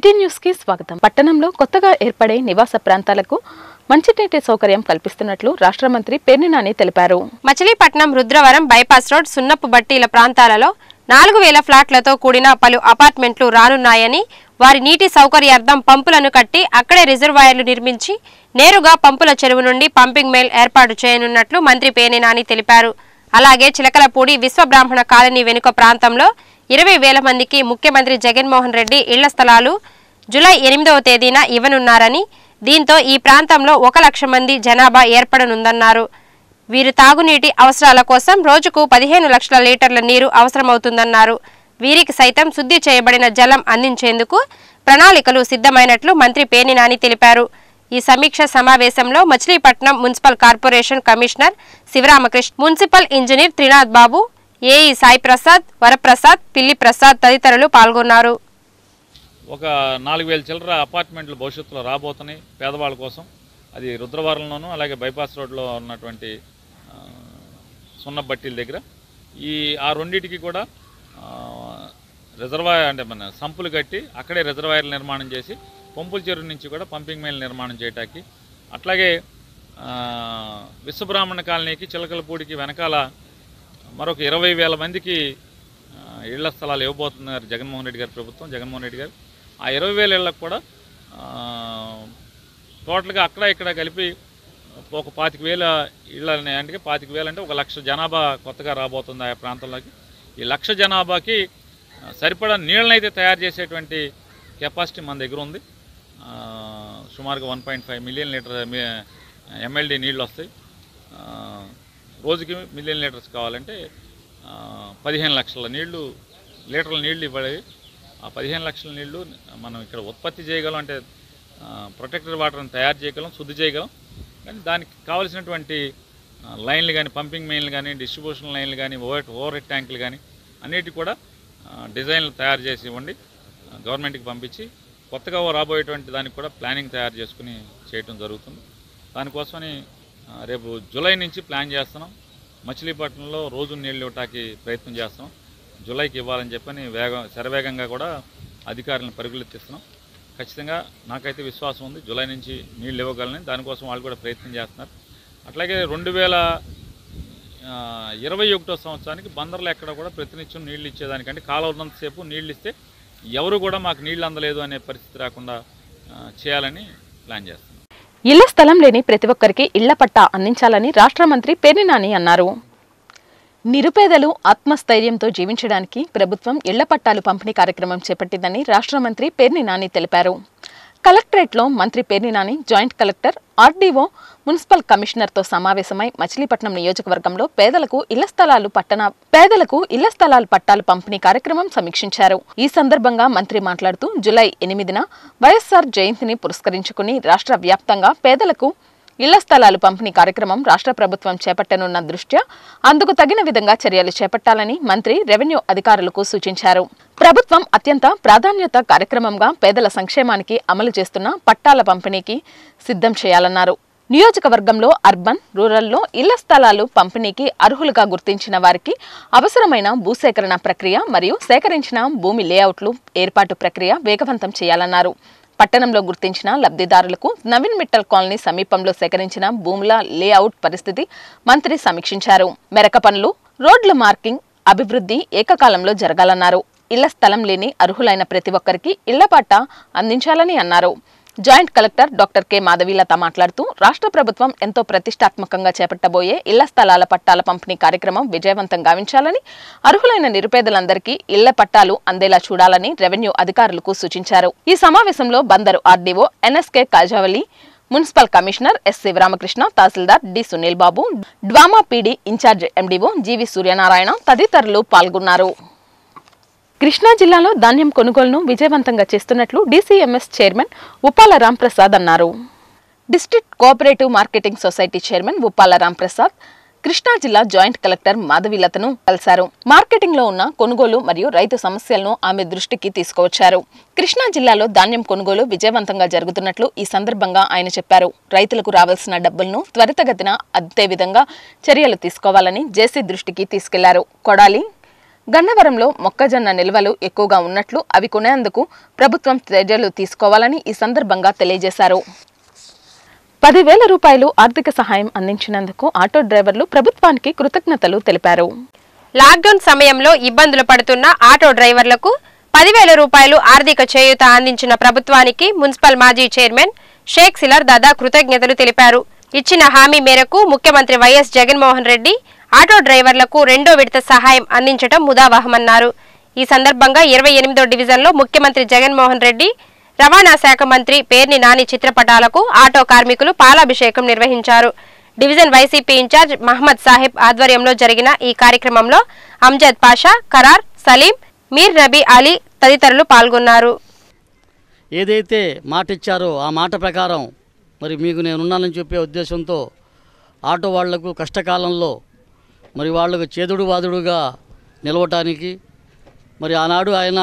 city news కి స్వాగతం పట్టణంలో కొత్తగా ఏర్పడే నివాస ప్రాంతాలకు మంచినీటి సౌకర్యం కల్పిస్తున్నట్లు రాష్ట్ర మంత్రి పేర్ని నాని తెలిపారు మచిలీపట్నం రుద్రవరం బైపాస్ రోడ్ సున్నపు బట్టీల ప్రాంతాలలో నాలుగు వేల ఫ్లాట్లతో కూడిన పలు అపార్ట్మెంట్లు రానున్నాయని వారి నీటి సౌకర్యార్థం పంపులను కట్టి అక్కడే రిజర్వాయర్లు నిర్మించి నేరుగా పంపుల చెరువు నుండి పంపింగ్ మెయిల్ ఏర్పాటు చేయనున్నట్లు మంత్రి పేర్ని నాని తెలిపారు అలాగే చిలకలపూడి విశ్వబ్రాహ్మణ కాలనీ వెనుక ప్రాంతంలో ఇరవై వేల మందికి ముఖ్యమంత్రి జగన్మోహన్ రెడ్డి ఇళ్ల స్థలాలు జూలై ఎనిమిదవ తేదీన ఇవ్వనున్నారని దీంతో ఈ ప్రాంతంలో ఒక లక్ష మంది జనాభా ఏర్పడనుందన్నారు వీరు తాగునీటి అవసరాల కోసం రోజుకు పదిహేను లక్షల లీటర్ల నీరు అవసరమవుతుందన్నారు వీరికి సైతం శుద్ధి చేయబడిన జలం అందించేందుకు ప్రణాళికలు సిద్ధమైనట్లు మంత్రి పేర్ని నాని తెలిపారు ఈ సమీక్ష సమావేశంలో Machilipatnam municipal corporation commissioner Sivaramakrishna municipal engineer Trinath Babu AE Sai Prasad Varaprasad Pilli Prasad తదితరులు పాల్గొన్నారు ఒక నాలుగు వేల చిల్లర అపార్ట్మెంట్లు భవిష్యత్తులో రాబోతున్నాయి పేదవాళ్ళ కోసం అది రుద్రవరంలోను అలాగే బైపాస్ రోడ్లో ఉన్నటువంటి ఆ, సున్నబట్టీల దగ్గర ఈ ఆ రెండింటికి కూడా ఆ, రిజర్వాయర్ అంటే మన సంపులు కట్టి అక్కడే రిజర్వాయర్లు నిర్మాణం చేసి పంపుల చెరువు నుంచి కూడా పంపింగ్ మైల్ నిర్మాణం చేయటానికి అట్లాగే ఆ, విశ్వబ్రాహ్మణ కాలనీకి చిలకలపూడికి వెనకాల మరొక ఇరవై వేల మందికి ఆ, ఇళ్ల స్థలాలు ఇవ్వబోతున్నారు జగన్మోహన్ రెడ్డి గారి ప్రభుత్వం జగన్మోహన్ రెడ్డి గారు ఆ ఇరవై వేల ఇళ్లకు కూడా ఆ, టోటల్గా అక్కడ ఇక్కడ కలిపి ఒక పాతిక వేల ఇళ్ళ అంటే పాతిక వేలు అంటే ఒక లక్ష జనాభా కొత్తగా రాబోతుంది ఆ ప్రాంతంలోకి ఈ లక్ష జనాభాకి ఆ, సరిపడా నీళ్ళని అయితే తయారు చేసేటువంటి కెపాసిటీ మన దగ్గర ఉంది ఆ, సుమారుగా one point five million litre MLD నీళ్ళు వస్తాయి ఆ, రోజుకి మిలియన్ లీటర్స్ కావాలంటే ఆ, పదిహేను లక్షల నీళ్లు లీటర్ల నీళ్లు ఇవ్వాలి ఆ పదిహేను లక్షల నీళ్లు మనం ఇక్కడ ఉత్పత్తి చేయగలం అంటే ప్రొటెక్టెడ్ వాటర్ని తయారు చేయగలం శుద్ధి చేయగలం కానీ దానికి కావలసినటువంటి ఆ, లైన్లు కానీ పంపింగ్ మెయిన్లు కానీ డిస్ట్రిబ్యూషన్ లైన్లు కానీ ఓవర్ ఓవర్ హెడ్ ట్యాంకులు కానీ అన్నిటి కూడా ఆ, డిజైన్లు తయారు చేసి ఇవ్వండి ఆ, గవర్నమెంట్కి పంపించి కొత్తగా రాబోయేటువంటి దానికి కూడా ప్లానింగ్ తయారు చేసుకుని చేయటం జరుగుతుంది దానికోసమని ఆ, రేపు జూలై నుంచి ప్లాన్ చేస్తున్నాం మచిలీపట్నంలో రోజు నీళ్ళు ఇవ్వటానికి ప్రయత్నం చేస్తున్నాం జూలైకి ఇవ్వాలని చెప్పని వేగం శరవేగంగా కూడా అధికారులను పరుగులెత్తిస్తున్నాం ఖచ్చితంగా నాకైతే విశ్వాసం ఉంది జూలై నుంచి నీళ్ళు ఇవ్వగలని దానికోసం వాళ్ళు కూడా ప్రయత్నం చేస్తున్నారు అట్లాగే రెండు వేల ఆ, ఇరవై ఒకటో సంవత్సరానికి బందర్లో ఎక్కడ కూడా ప్రతినిత్యం నీళ్ళు ఇచ్చేదానికంటే కాలువ ఉన్నంతసేపు నీళ్ళు ఇస్తే ఎవరు కూడా మాకు నీళ్ళు అందలేదు అనే పరిస్థితి రాకుండా ఆ, చేయాలని ప్లాన్ చేస్తున్నాం ఇళ్ల స్థలం లేని ప్రతి ఒక్కరికి ఇళ్ల పట్టా అందించాలని రాష్ట్ర మంత్రి పేర్ని నాని అన్నారు నిరుపేదలు ఆత్మస్థైర్యంతో జీవించడానికి ప్రభుత్వం ఇళ్ల పట్టాలు పంపిణీ కార్యక్రమం చేపట్టిందని రాష్ట్ర మంత్రి పేర్ని నాని తెలిపారు కలెక్టరేట్లో మంత్రి Perni Nani joint collector RDO municipal కమిషనర్తో సమావేశమై మచిలీపట్నం నియోజకవర్గంలో పేదలకు ఇళ్ల స్థలాలు పట్టణ పేదలకు ఇళ్ల స్థలాలు పట్టాలు పంపిణీ కార్యక్రమం సమీక్షించారు ఈ సందర్భంగా మంత్రి మాట్లాడుతూ జులై ఎనిమిదిన వైఎస్ఆర్ జయంతిని పురస్కరించుకుని రాష్ట్ర వ్యాప్తంగా పేదలకు ఇళ్ల స్థలాలు పంపిణీ కార్యక్రమం రాష్ట్ర ప్రభుత్వం చేపట్టనున్న దృష్ట్యా అందుకు తగిన విధంగా చర్యలు చేపట్టాలని మంత్రి రెవెన్యూ అధికారులకు సూచించారు ప్రభుత్వం అత్యంత ప్రాధాన్యత కార్యక్రమంగా పేదల సంక్షేమానికి అమలు చేస్తున్న పట్టాల పంపిణీకి సిద్ధం చేయాలన్నారు నియోజకవర్గంలో అర్బన్ రూరల్లో ఇళ్ల స్థలాలు పంపిణీకి అర్హులుగా గుర్తించిన వారికి అవసరమైన భూసేకరణ ప్రక్రియ మరియు సేకరించిన భూమి లేఅవుట్లు ఏర్పాటు ప్రక్రియ వేగవంతం చేయాలన్నారు పట్టణంలో గుర్తించిన లబ్ధిదారులకు నవీన్ మిట్టల్ కాలనీ సమీపంలో సేకరించిన భూముల లేఅవుట్ పరిస్థితి మంత్రి సమీక్షించారు మెరక పనులు రోడ్ల మార్కింగ్ అభివృద్ధి ఏకకాలంలో జరగాలన్నారు ఇళ్ల స్థలం లేని అర్హులైన ప్రతి ఒక్కరికి ఇళ్ల పట్టా అందించాలని అన్నారు joint collector doctor K Madhavilatha మాట్లాడుతూ రాష్ట్ర ప్రభుత్వం ఎంతో ప్రతిష్టాత్మకంగా చేపట్టబోయే ఇళ్ల స్థలాల పట్టాల పంపిణీ కార్యక్రమం విజయవంతం గావించాలని అర్హులైన నిరుపేదలందరికీ ఇళ్ల పట్టాలు అందేలా చూడాలని రెవెన్యూ అధికారులకు సూచించారు ఈ సమావేశంలో Bandar RDO NSK Kajavali municipal commissioner S Sivaramakrishna tahsildar D Sunil Babu DWAMA PD in charge MDO GV Suryanarayana తదితరులు పాల్గొన్నారు కృష్ణా జిల్లాలో ధాన్యం కొనుగోలును విజయవంతంగా చేస్తున్నట్లు డీసీఎంఎస్ చైర్మన్ ఉప్పాల రాంప్రసాద్ అన్నారు district cooperative marketing society chairman Uppala Ramprasad Krishna జిల్లా జాయింట్ కలెక్టర్ మాధవీలతను కలిశారు మార్కెటింగ్ లో ఉన్న కొనుగోలు మరియు రైతు సమస్యలను ఆమె దృష్టికి తీసుకువచ్చారు కృష్ణా జిల్లాలో ధాన్యం కొనుగోలు విజయవంతంగా జరుగుతున్నట్లు ఈ సందర్భంగా ఆయన చెప్పారు రైతులకు రావాల్సిన డబ్బులను త్వరితగతిన అద్దే విధంగా చర్యలు తీసుకోవాలని జేసీ దృష్టికి తీసుకెళ్లారు కొడాలి గన్నవరంలో మొక్కజొన్న నిల్వలు ఎక్కువగా ఉన్నట్లు అవి కొనేందుకు ప్రభుత్వం చర్యలు తీసుకోవాలని ఈ సందర్భంగా తెలియజేశారు పదివేల రూపాయలు ఆర్థిక సహాయం అందించినందుకు ఆటో డ్రైవర్లు ప్రభుత్వానికి కృతజ్ఞతలు తెలిపారు లాక్డౌన్ సమయంలో ఇబ్బందులు పడుతున్న ఆటో డ్రైవర్లకు పదివేల రూపాయలు ఆర్థిక చేయూత అందించిన ప్రభుత్వానికి మున్సిపల్ మాజీ చైర్మన్ షేక్ సిలర్ దాదా కృతజ్ఞతలు తెలిపారు ఇచ్చిన హామీ మేరకు ముఖ్యమంత్రి వైఎస్ జగన్మోహన్ రెడ్డి ఆటో డ్రైవర్లకు రెండో విడత సహాయం అందించడం ముదావహమన్నారు ఈ సందర్భంగా ఇరవై ఎనిమిదో డివిజన్లో ముఖ్యమంత్రి జగన్మోహన్ రెడ్డి రవాణా శాఖ మంత్రి పేర్ని నాని చిత్రపటాలకు ఆటో కార్మికులు పాలాభిషేకం నిర్వహించారు division YCP in charge Mohammed Saheb ఆధ్వర్యంలో జరిగిన ఈ కార్యక్రమంలో అంజద్ పాషా కరార్ సలీం మీర్ నబీ అలీ తదితరులు పాల్గొన్నారు ఏదైతే మాట ఇచ్చారో ఆ మాట ప్రకారం మరి మీకు నేనున్నానని చెప్పే ఉద్దేశంతో ఆటో వాళ్లకు కష్టకాలంలో మరి వాళ్లకు చేదుడు వాదుడుగా నిలవటానికి మరి ఆనాడు ఆయన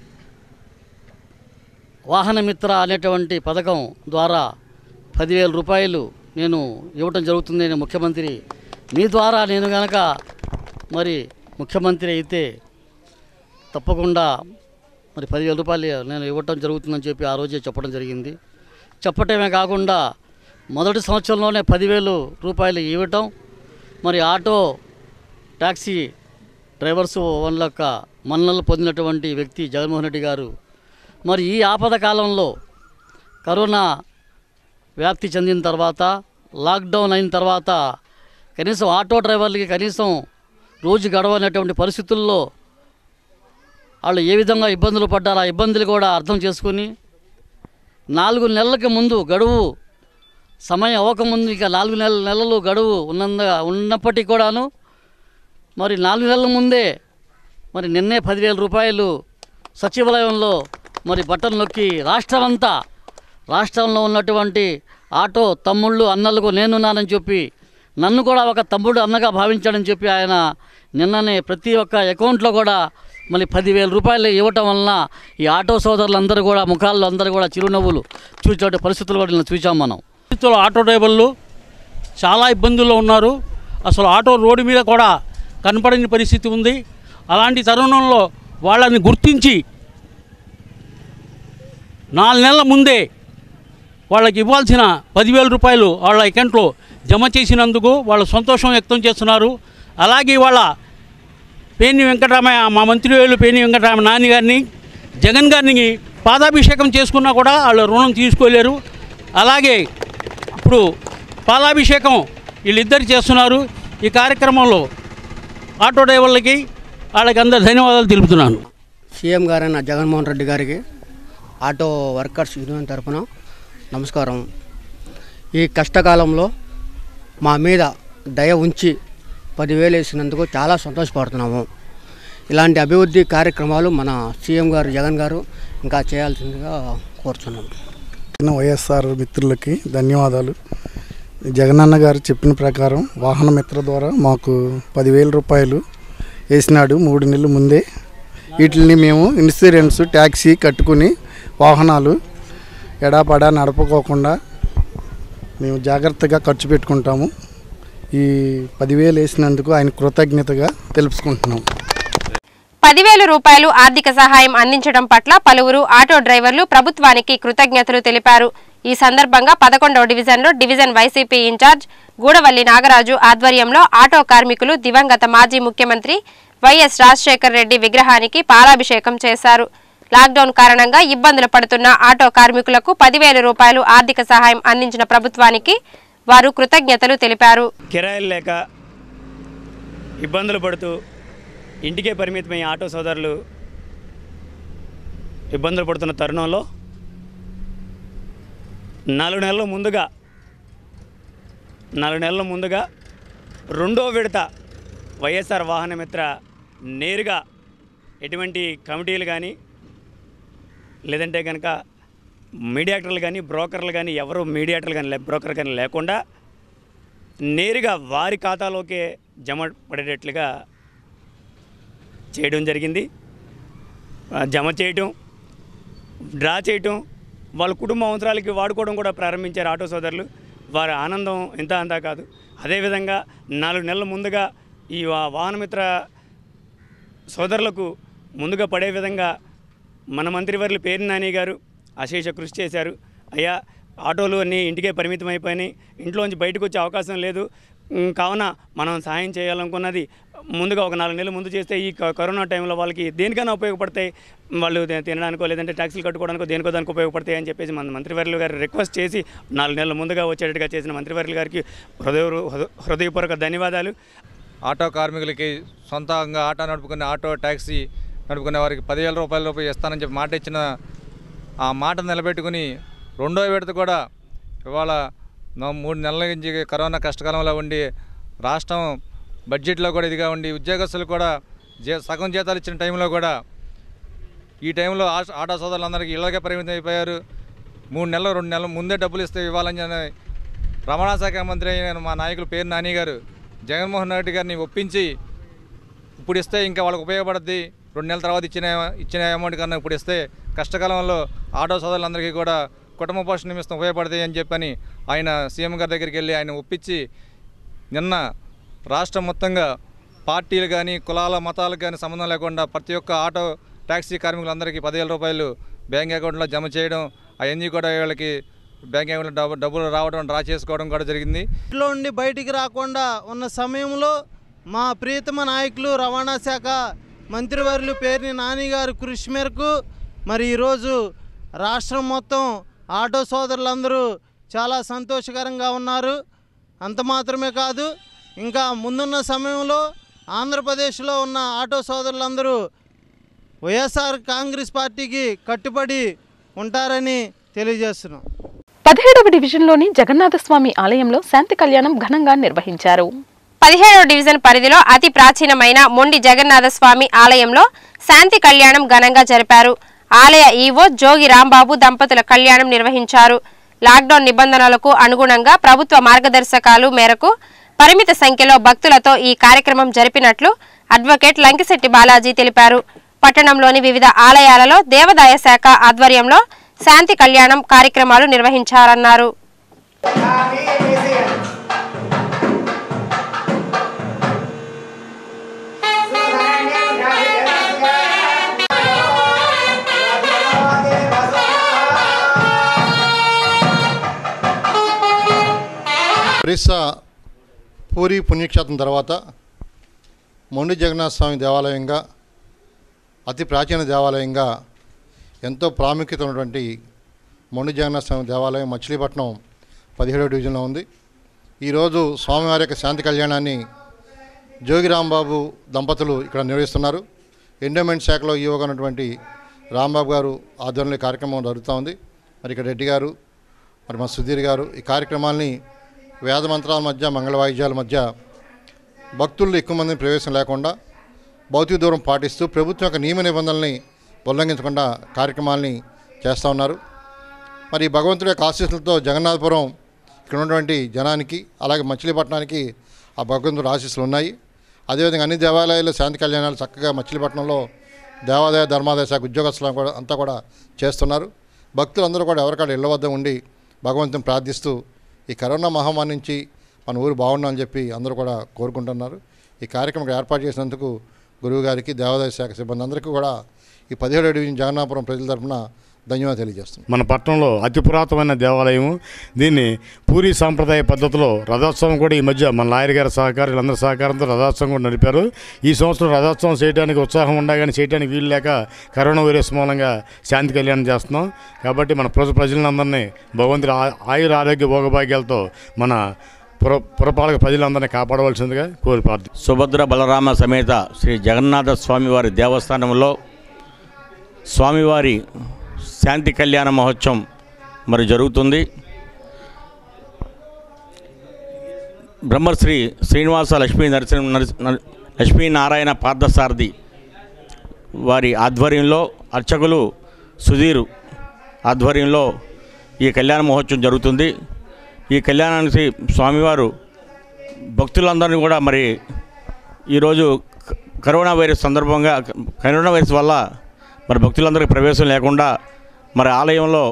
వాహనమిత్ర అనేటువంటి పథకం ద్వారా పదివేల రూపాయలు నేను ఇవ్వటం జరుగుతుంది నేను ముఖ్యమంత్రి మీ ద్వారా నేను గనక మరి ముఖ్యమంత్రి అయితే తప్పకుండా మరి పదివేల రూపాయలు నేను ఇవ్వటం జరుగుతుందని చెప్పి ఆ రోజే చెప్పడం జరిగింది చెప్పటమే కాకుండా మొదటి సంవత్సరంలోనే పదివేలు రూపాయలు ఇవ్వటం మరి ఆటో ట్యాక్సీ డ్రైవర్స్ వాళ్ళ యొక్క మన్నలు పొందినటువంటి వ్యక్తి జగన్మోహన్ రెడ్డి గారు మరి ఈ ఆపద కాలంలో కరోనా వ్యాప్తి చెందిన తర్వాత లాక్డౌన్ అయిన తర్వాత కనీసం ఆటో డ్రైవర్లకి కనీసం రోజు గడవనటువంటి పరిస్థితుల్లో వాళ్ళు ఏ విధంగా ఇబ్బందులు పడ్డారో ఆ ఇబ్బందులు కూడా అర్థం చేసుకుని నాలుగు నెలలకి ముందు గడువు సమయం అవ్వకముందు ఇక నాలుగు నెలల నెలలు గడువు ఉన్నంద ఉన్నప్పటికీ కూడాను మరి నాలుగు నెలల ముందే మరి నిన్నే పదివేల రూపాయలు సచివాలయంలో మరి బట్టలు నొక్కి రాష్ట్రమంతా రాష్ట్రంలో ఉన్నటువంటి ఆటో తమ్ముళ్ళు అన్నలకు నేనున్నానని చెప్పి నన్ను కూడా ఒక తమ్ముడు అన్నగా భావించాడని చెప్పి ఆయన నిన్ననే ప్రతి ఒక్క అకౌంట్లో కూడా మళ్ళీ పదివేల రూపాయలు ఇవ్వటం వలన ఈ ఆటో సోదరులందరూ కూడా ముఖాల్లో అందరూ కూడా చిరునవ్వులు చూసే పరిస్థితులు కూడా నిన్న చూసాం మనం పరిస్థితుల్లో ఆటో డ్రైవర్లు చాలా ఇబ్బందుల్లో ఉన్నారు అసలు ఆటో రోడ్డు మీద కూడా కనపడని పరిస్థితి ఉంది అలాంటి తరుణంలో వాళ్ళని గుర్తించి నాలుగు నెలల ముందే వాళ్ళకి ఇవ్వాల్సిన పదివేల రూపాయలు వాళ్ళ అకౌంట్లో జమ చేసినందుకు వాళ్ళు సంతోషం వ్యక్తం చేస్తున్నారు అలాగే వాళ్ళ పేని వెంకటరామయ్య మా మంత్రివేలు పేని వెంకటరామ నాని గారిని జగన్ గారిని పాదాభిషేకం చేసుకున్నా కూడా వాళ్ళు రుణం తీసుకోలేరు అలాగే ఇప్పుడు పాలాభిషేకం వీళ్ళిద్దరు చేస్తున్నారు ఈ కార్యక్రమంలో ఆటో డ్రైవర్లకి వాళ్ళకి అందరు ధన్యవాదాలు తెలుపుతున్నాను సీఎం గారైన జగన్మోహన్ రెడ్డి గారికి ఆటో వర్కర్స్ యూనియన్ తరఫున నమస్కారం ఈ కష్టకాలంలో మా మీద దయ ఉంచి పదివేలు వేసినందుకు చాలా సంతోషపడుతున్నాము ఇలాంటి అభివృద్ధి కార్యక్రమాలు మన సీఎం గారు జగన్ గారు ఇంకా చేయాల్సిందిగా కోరుతున్నాము ఇచ్చిన వైఎస్ఆర్ మిత్రులకి ధన్యవాదాలు జగనన్న గారు చెప్పిన ప్రకారం వాహన మిత్ర ద్వారా మాకు పదివేల రూపాయలు వేసినాడు మూడు నెలల ముందే వీటిని మేము ఇన్సూరెన్స్ ట్యాక్సీ కట్టుకుని వాహనాలు ఎడాపడా నడపకోకుండా మేము జాగ్రత్తగా ఖర్చు పెట్టుకుంటాము ఈ పదివేలు వేసినందుకు ఆయన కృతజ్ఞతగా తెలుపుకుంటున్నాం పదివేల రూపాయలు ఆర్థిక సహాయం అందించడం పట్ల పలువురు ఆటో డ్రైవర్లు ప్రభుత్వానికి కృతజ్ఞతలు తెలిపారు ఈ సందర్భంగా పదకొండవ డివిజన్లో division YCP in charge Gudavalli Nagaraju ఆధ్వర్యంలో ఆటో కార్మికులు దివంగత మాజీ ముఖ్యమంత్రి వైఎస్ రాజశేఖర్ రెడ్డి విగ్రహానికి పాలాభిషేకం చేశారు లాక్డౌన్ కారణంగా ఇబ్బందులు పడుతున్న ఆటో కార్మికులకు పదివేల రూపాయలు ఆర్థిక సహాయం అందించిన ప్రభుత్వానికి వారు కృతజ్ఞతలు తెలిపారు కిరాయిలు లేక ఇబ్బందులు పడుతూ ఇంటికే పరిమితమై ఆటో సోదరులు ఇబ్బందులు పడుతున్న తరుణంలో నాలుగు నెలల ముందుగా నాలుగు నెలల ముందుగా రెండో విడత వైఎస్ఆర్ వాహనమిత్ర నేరుగా ఎటువంటి కమిటీలు కానీ లేదంటే కనుక మీడియాటర్లు కానీ బ్రోకర్లు కానీ ఎవరు మీడియాటర్లు కానీ బ్రోకర్ కానీ లేకుండా నేరుగా వారి ఖాతాలోకే జమ పడేటట్లుగా చేయడం జరిగింది ఆ, జమ చేయటం డ్రా చేయటం వాళ్ళ కుటుంబ అవసరాలకి వాడుకోవడం కూడా ప్రారంభించారు ఆటో సోదరులు వారి ఆనందం ఇంత అంతా కాదు అదేవిధంగా నాలుగు నెలల ముందుగా ఈ వా- వాహనమిత్ర సోదరులకు ముందుగా పడే విధంగా మన మంత్రివర్యులు పేరు నాని గారు అశేష కృషి చేశారు అయ్యా ఆటోలు అన్నీ ఇంటికే పరిమితం అయిపోయినాయి ఇంట్లోంచి బయటకు వచ్చే అవకాశం లేదు ఉమ్, కావున మనం సహాయం చేయాలనుకున్నది ముందుగా ఒక నాలుగు నెలల ముందు చేస్తే ఈ క- కరోనా టైంలో వాళ్ళకి దేనికైనా ఉపయోగపడతాయి వాళ్ళు తి- తినడానికో లేదంటే ట్యాక్సీలు కట్టుకోవడానికో దేనికో దానికి ఉపయోగపడతాయి అని చెప్పేసి మన మంత్రివర్యులు గారు రిక్వెస్ట్ చేసి నాలుగు నెలల ముందుగా వచ్చేటట్టుగా చేసిన మంత్రివర్యులు గారికి హృదయ హృదయపూర్వక ధన్యవాదాలు ఆటో కార్మికులకి సొంతంగా ఆటో నడుపుకునే ఆటో ట్యాక్సీ నడుపుకునే వారికి పదివేల రూపాయల రూపాయలు ఇస్తానని చెప్పి మాట ఇచ్చిన ఆ మాట నిలబెట్టుకుని రెండో విడత కూడా ఇవాళ నా- మూడు నెలల నుంచి కరోనా కష్టకాలంలో ఉండి రాష్ట్రం బడ్జెట్లో కూడా ఇదిగా ఉండి ఉద్యోగస్తులు కూడా జీ సగం జీతాలు ఇచ్చిన టైంలో కూడా ఈ టైంలో ఆట- ఆటో సోదరులందరికీ ఇళ్ళకే పరిమితం అయిపోయారు మూడు నెలలు రెండు నెలలు ముందే డబ్బులు ఇస్తే ఇవ్వాలని చెప్పి రవాణా శాఖ మంత్రి అయిన మా నాయకులు పేరు నాని గారు జగన్మోహన్ రెడ్డి గారిని ఒప్పించి ఇప్పుడు ఇస్తే ఇంకా వాళ్ళకి ఉపయోగపడుద్ది రెండు నెలల తర్వాత ఇచ్చిన ఇచ్చిన అమౌంట్ కన్నా ఇప్పుడు ఇస్తే కష్టకాలంలో ఆటో సోదరులందరికీ కూడా కుటుంబ పోషణ నిమిత్తం ఉపయోగపడతాయి అని చెప్పని ఆయన సీఎం గారి దగ్గరికి వెళ్ళి ఆయన ఒప్పించి నిన్న రాష్ట్రం మొత్తంగా పార్టీలు కానీ కులాల మతాలకు కానీ సంబంధం లేకుండా ప్రతి ఒక్క ఆటో ట్యాక్సీ కార్మికులందరికీ పదివేల రూపాయలు బ్యాంక్ అకౌంట్లో జమ చేయడం అవన్నీ కూడా వీళ్ళకి బ్యాంక్ అకౌంట్లో డబ్బు డబ్బులు రావడం డ్రా చేసుకోవడం కూడా జరిగింది ఇంట్లో నుండి బయటికి రాకుండా ఉన్న సమయంలో మా ప్రియతమ నాయకులు రవాణా శాఖ మంత్రివర్యులు పేరుని నాని గారి కృషి మేరకు మరి ఈరోజు రాష్ట్రం మొత్తం ఆటో సోదరులందరూ చాలా సంతోషకరంగా ఉన్నారు అంత మాత్రమే కాదు ఇంకా ముందున్న సమయంలో ఆంధ్రప్రదేశ్లో ఉన్న ఆటో సోదరులందరూ వైఎస్ఆర్ కాంగ్రెస్ పార్టీకి కట్టుబడి ఉంటారని తెలియజేస్తున్నాం పదిహేడవ డివిజన్లోని జగన్నాథస్వామి ఆలయంలో శాంతి కళ్యాణం ఘనంగా నిర్వహించారు పదిహేడవ డివిజన్ పరిధిలో అతి ప్రాచీనమైన మొండి జగన్నాథ స్వామి ఆలయంలో శాంతి కళ్యాణం ఘనంగా జరిపారు ఆలయ ఈవో జోగి రాంబాబు దంపతుల కళ్యాణం నిర్వహించారు లాక్డౌన్ నిబంధనలకు అనుగుణంగా ప్రభుత్వ మార్గదర్శకాలు మేరకు పరిమిత సంఖ్యలో భక్తులతో ఈ కార్యక్రమం జరిపినట్లు అడ్వకేట్ లంకిశెట్టి బాలాజీ తెలిపారు పట్టణంలోని వివిధ ఆలయాలలో దేవాదాయ శాఖ ఆధ్వర్యంలో శాంతి కళ్యాణం కార్యక్రమాలు నిర్వహించారన్నారు ఒరిస్సా పూరి పుణ్యక్షేత్రం తర్వాత మొండి జగన్నాథ స్వామి దేవాలయంగా అతి ప్రాచీన దేవాలయంగా ఎంతో ప్రాముఖ్యత ఉన్నటువంటి మొండి జగన్నాథ స్వామి దేవాలయం మచిలీపట్నం పదిహేడవ డివిజన్లో ఉంది ఈరోజు స్వామివారి యొక్క శాంతి కళ్యాణాన్ని జోగి రాంబాబు దంపతులు ఇక్కడ నిర్వహిస్తున్నారు ఎండోమెంట్ శాఖలో ఈవోగా ఉన్నటువంటి రాంబాబు గారు ఆధ్వర్యంలో ఈ కార్యక్రమం జరుగుతూ ఉంది మరి ఇక్కడ రెడ్డి గారు మరి మా సుధీర్ గారు ఈ కార్యక్రమాల్ని వేద మంత్రాల మధ్య మంగళ వాయిద్యాల మధ్య భక్తుల్లో ఎక్కువ మందిని ప్రవేశం లేకుండా భౌతిక దూరం పాటిస్తూ ప్రభుత్వం యొక్క నియమ నిబంధనల్ని ఉల్లంఘించకుండా కార్యక్రమాల్ని చేస్తూ ఉన్నారు మరి భగవంతుడి యొక్క ఆశీస్సులతో జగన్నాథపురం ఇక్కడ ఉన్నటువంటి జనానికి అలాగే మచిలీపట్నానికి ఆ భగవంతుడి ఆశీస్సులు ఉన్నాయి అదేవిధంగా అన్ని దేవాలయాల్లో శాంతి కళ్యాణాలు చక్కగా మచిలీపట్నంలో దేవాదాయ ధర్మాదాయ శాఖ ఉద్యోగస్తులు కూడా అంతా కూడా చేస్తున్నారు భక్తులందరూ కూడా ఎవరికాడ ఇళ్ల వద్ద ఉండి భగవంతుని ప్రార్థిస్తూ ఈ కరోనా మహమ్మారి నుంచి మన ఊరు బాగుండాలని చెప్పి అందరూ కూడా కోరుకుంటున్నారు ఈ కార్యక్రమం ఏర్పాటు చేసినందుకు గురువు గారికి దేవాదాయ శాఖ సిబ్బంది అందరికీ కూడా ఈ పదిహేడు డివిజన్ జగన్నాపురం ప్రజల తరఫున ధన్యవాదాలు తెలియజేస్తున్నాం మన పట్టణంలో అతి పురాతనమైన దేవాలయం దీన్ని పూరి సాంప్రదాయ పద్ధతిలో రథోత్సవం కూడా ఈ మధ్య మన లాయర్ గారి సహకారం వీళ్ళందరి సహకారంతో రథోత్సవం కూడా నడిపారు ఈ సంవత్సరం రథోత్సవం చేయడానికి ఉత్సాహం ఉండగానే చేయడానికి వీలు లేక కరోనా వైరస్ మూలంగా శాంతి కళ్యాణం చేస్తున్నాం కాబట్టి మన ప్రజ ప్రజలందరినీ భగవంతుడి ఆ- ఆయుర ఆరోగ్య భోగభాగ్యాలతో మన పుర పురపాలక ప్రజలందరినీ కాపాడవలసిందిగా కోరి ప్రార్థి సుభద్ర బలరామ సమేత శ్రీ జగన్నాథ స్వామివారి దేవస్థానంలో స్వామివారి శాంతి కళ్యాణ మహోత్సవం మరి జరుగుతుంది బ్రహ్మశ్రీ శ్రీనివాస లక్ష్మీ నరసింహ నరసి- నర- లక్ష్మీనారాయణ పార్థసారథి వారి ఆధ్వర్యంలో అర్చకులు సుధీర్ ఆధ్వర్యంలో ఈ కళ్యాణ మహోత్సవం జరుగుతుంది ఈ కళ్యాణానికి స్వామివారు భక్తులందరినీ కూడా మరి ఈరోజు క- కరోనా వైరస్ సందర్భంగా క- కరోనా వైరస్ వల్ల మరి భక్తులందరికీ ప్రవేశం లేకుండా మరి ఆలయంలో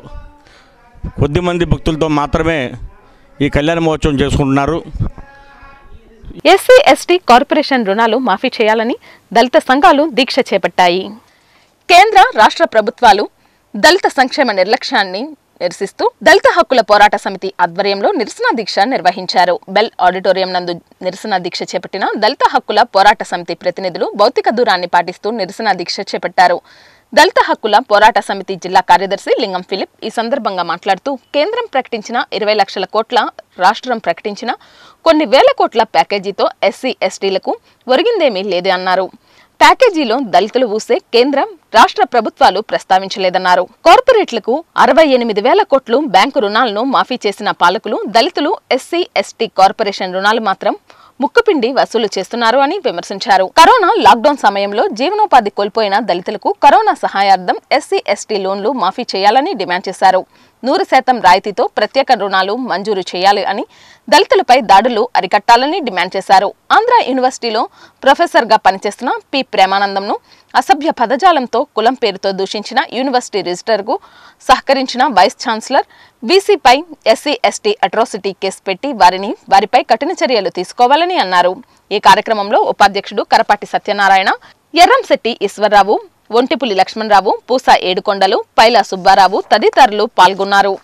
కొద్దిమంది భక్తులతో మాత్రమే ఈ కళ్యాణ మహోత్సవం చేసుకుంటున్నారు ఎస్సీ ఎస్టీ కార్పొరేషన్ రుణాలు మాఫీ చేయాలని దళిత సంఘాలు దీక్ష చేపట్టాయి కేంద్ర రాష్ట్ర ప్రభుత్వాలు దళిత సంక్షేమ నిర్లక్ష్యాన్ని నిరసిస్తూ దళిత హక్కుల పోరాట సమితి ఆధ్వర్యంలో నిరసన దీక్ష నిర్వహించారు బెల్ ఆడిటోరియం నందు నిరసన దీక్ష చేపట్టిన దళిత హక్కుల పోరాట సమితి ప్రతినిధులు భౌతిక దూరాన్ని పాటిస్తూ నిరసన దీక్ష చేపట్టారు దళిత హక్కుల పోరాట సమితి జిల్లా కార్యదర్శి లింగం ఫిలిప్ ఈ సందర్భంగా మాట్లాడుతూ కేంద్రం ప్రకటించిన ఇరవై లక్షల కోట్ల రాష్ట్రం ప్రకటించిన కొన్ని వేల కోట్ల ప్యాకేజీతో ఎస్సీ ఎస్టీలకు ఒరిగిందేమీ లేదు అన్నారు ప్యాకేజీలో దళితులు ఊసే కేంద్రం రాష్ట్ర ప్రభుత్వాలు ప్రస్తావించలేదన్నారు కార్పొరేట్లకు అరవై ఎనిమిది వేల కోట్లు బ్యాంకు రుణాలను మాఫీ చేసిన పాలకులు దళితులు ఎస్సీ ఎస్టీ కార్పొరేషన్ రుణాలు మాత్రం ముక్కుపిండి వసూలు చేస్తున్నారు అని విమర్శించారు కరోనా లాక్డౌన్ సమయంలో జీవనోపాధి కోల్పోయిన దళితులకు కరోనా సహాయార్థం ఎస్సీ ఎస్టీ లోన్లు మాఫీ చేయాలని డిమాండ్ చేశారు నూరు శాతం రాయితీతో ప్రత్యేక రుణాలు మంజూరు చేయాలి అని దళితులపై దాడులు అరికట్టాలని డిమాండ్ చేశారు ఆంధ్ర యూనివర్సిటీలో ప్రొఫెసర్గా పనిచేస్తున్న పి ప్రేమానందంను అసభ్య పదజాలంతో కులం పేరుతో దూషించిన యూనివర్సిటీ రిజిస్టర్కు సహకరించిన వైస్ ఛాన్సలర్ వీసీపై ఎస్సీ ఎస్టీ అట్రాసిటీ కేసు పెట్టి వారిని వారిపై కఠిన చర్యలు తీసుకోవాలని అన్నారు ఈ కార్యక్రమంలో ఉపాధ్యక్షుడు కరపాటి సత్యనారాయణ ఎర్రంశెట్టి ఈశ్వరరావు ఒంటిపులి లక్ష్మణరావు పూస ఏడుకొండలు పైల సుబ్బారావు తదితరులు పాల్గొన్నారు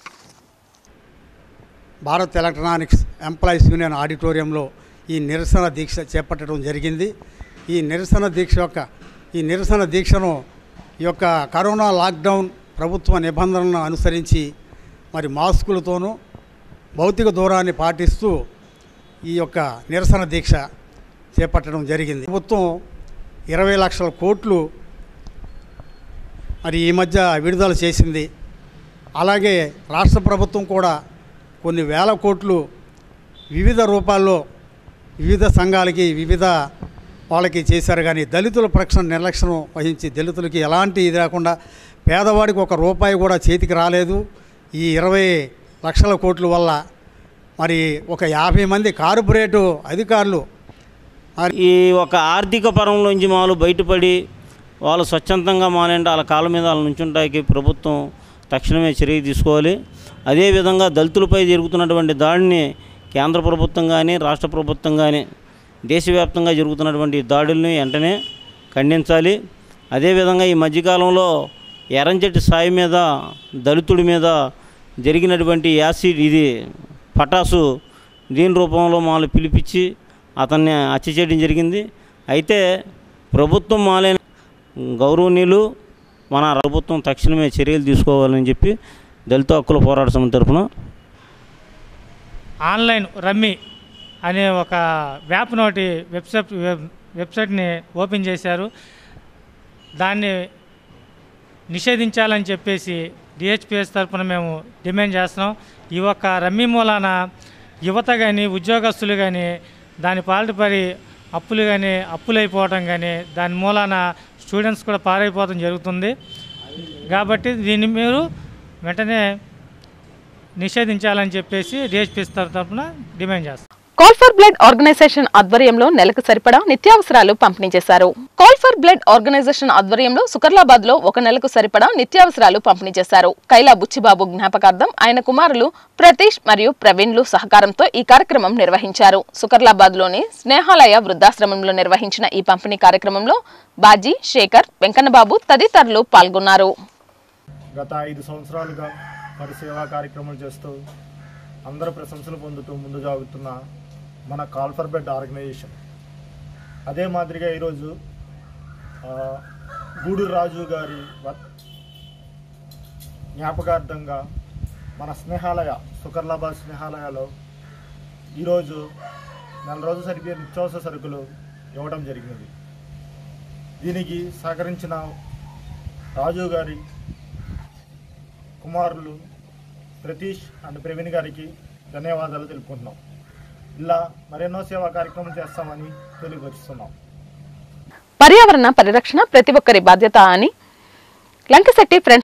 భారత్ ఎలక్ట్రానిక్స్ ఎంప్లాయీస్ యూనియన్ ఆడిటోరియంలో ఈ నిరసన దీక్ష చేపట్టడం జరిగింది ఈ నిరసన దీక్ష యొక్క ఈ నిరసన దీక్షను ఈ యొక్క కరోనా లాక్డౌన్ ప్రభుత్వ నిబంధనలను అనుసరించి మరి మాస్కులతోనూ భౌతిక దూరాన్ని పాటిస్తూ ఈ యొక్క నిరసన దీక్ష చేపట్టడం జరిగింది ప్రభుత్వం ఇరవై లక్షల కోట్లు మరి ఈ మధ్య విడుదల చేసింది అలాగే రాష్ట్ర ప్రభుత్వం కూడా కొన్ని వేల కోట్లు వివిధ రూపాల్లో వివిధ సంఘాలకి వివిధ వాళ్ళకి చేశారు కానీ దళితుల ప్రక్షణ నిర్లక్ష్యం వహించి దళితులకి ఎలాంటి ఇది లేకుండా పేదవాడికి ఒక రూపాయి కూడా చేతికి రాలేదు ఈ ఇరవై లక్షల కోట్ల వల్ల మరి ఒక యాభై మంది కార్పొరేటు అధికారులు ఈ ఒక ఆర్థిక పరంలోంచి మాలు బయటపడి వాళ్ళు స్వచ్ఛందంగా మానేంటి వాళ్ళ కాళ్ళ మీద వాళ్ళ నుంచుంటానికి ప్రభుత్వం తక్షణమే చర్య తీసుకోవాలి అదేవిధంగా దళితులపై జరుగుతున్నటువంటి దాడిని కేంద్ర ప్రభుత్వం కానీ రాష్ట్ర ప్రభుత్వం కానీ దేశవ్యాప్తంగా జరుగుతున్నటువంటి దాడుల్ని వెంటనే ఖండించాలి అదేవిధంగా ఈ మధ్యకాలంలో ఎర్రంచెట్టి సాయి మీద దళితుడి మీద జరిగినటువంటి యాసిడ్ ఇది పటాసు దీని రూపంలో మాలు పిలిపించి అతన్ని హత్య చేయడం జరిగింది అయితే ప్రభుత్వం మాలైన గౌరవనీయులు మన ప్రభుత్వం తక్షణమే చర్యలు తీసుకోవాలని చెప్పి దళిత హక్కుల పోరాట సమితి తరఫున ఆన్లైన్ రమ్మీ అనే ఒక వ్యాప్ నోటి వెబ్సైట్ వెబ్- వెబ్సైట్ని ఓపెన్ చేశారు దాన్ని నిషేధించాలని చెప్పేసి డిహెచ్పిఎస్ తరఫున మేము డిమాండ్ చేస్తున్నాం ఈ ఒక్క రమ్మీ మూలాన యువత కానీ ఉద్యోగస్తులు కానీ దాని పాల్పడి అప్పులు కానీ అప్పులైపోవటం కానీ దాని మూలాన స్టూడెంట్స్ కూడా పారైపోవడం జరుగుతుంది కాబట్టి దీన్ని మీరు వెంటనే నిషేధించాలని చెప్పేసి డిహెచ్పిఎస్ తరఫున డిమాండ్ చేస్తాం కాల్ ఫర్ బ్లడ్ ఆర్గనైజేషన్ ఆధ్వర్యంలో నెలకు సరిపడా నిత్యావసరాలు పంపిణీ చేశారు కాల్ ఫర్ బ్లడ్ ఆర్గనైజేషన్ ఆధ్వర్యంలో సుకర్లాబాద్ లో ఒక నెలకు సరిపడా నిత్యావసరాలు పంపిణీ చేశారు కైలా బుచ్చిబాబు జ్ఞాపకార్థం ఆయన కుమారులు ప్రతీష్ మరియు ప్రవీణ్లు సహకారంతో ఈ కార్యక్రమం నిర్వహించారు సుకర్లాబాద్ లోని స్నేహాలయ వృద్ధాశ్రమంలో నిర్వహించిన ఈ పంపిణీ కార్యక్రమంలో బాజీ శేఖర్ వెంకన్నబాబు తదితరులు పాల్గొన్నారు గత ఐదు సంవత్సరాలుగా మరి సేవా కార్యక్రమాలు చేస్తూ అందరూ ప్రశంసలు పొందుతూ ముందు సాగుతున్న మన కాల్ఫర్ బెడ్ ఆర్గనైజేషన్ అదే మాదిరిగా ఈరోజు ఆ, గూడూరు రాజు గారి వ- జ్ఞాపకార్థంగా మన స్నేహాలయ సుకర్లాబాద్ స్నేహాలయాలో ఈరోజు నెల రోజులు సరిపోయే నిత్యావసర సరుకులు ఇవ్వడం జరిగినది దీనికి సహకరించిన రాజు గారి కుమారులు ప్రతీష్ అండ్ ప్రవీణ్ గారికి ధన్యవాదాలు తెలుపుకుంటున్నాం ఇలా మరెన్నో సేవా కార్యక్రమం చేస్తామని తెలియపరుస్తున్నాం పర్యావరణ పరిరక్షణ ప్రతి ఒక్కరి బాధ్యత అని లంకశెట్టి ఫ్రెండ్స్